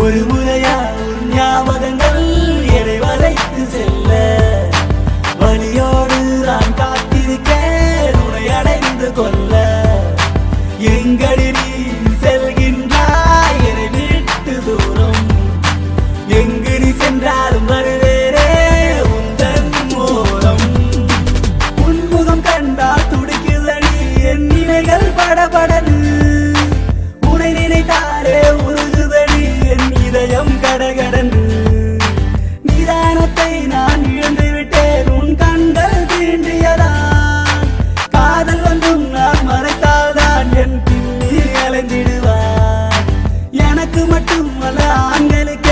ஒரு முறையா உன் ஞாபகங்கள் என்னை வரைத்து செல்ல வழியோடு நான் காத்திருக்கேன் உன்னை அடைந்து கொள்ள எங்கடி நீ செல்கின்றாய் என்னை விட்டு தூரம் எங்கு நீ சென்றாலும் வருவேரே உந்தன் மூலம் உன்முகம் கண்டால் துடிக்குதடி என் நினைகள் படபடது உனை நினைத்தாலே உருகுதடி என் இதயம் கடகடந்து நிதானத்தை நான் இழந்து விட்டேன் உன் கண்கள் தீண்டியதான் காதல் வந்தும் நான் மறைத்தால்தான் என் பின்னி அலைந்திடுவான் எனக்கு மட்டும் அல்ல ஆண்களுக்கு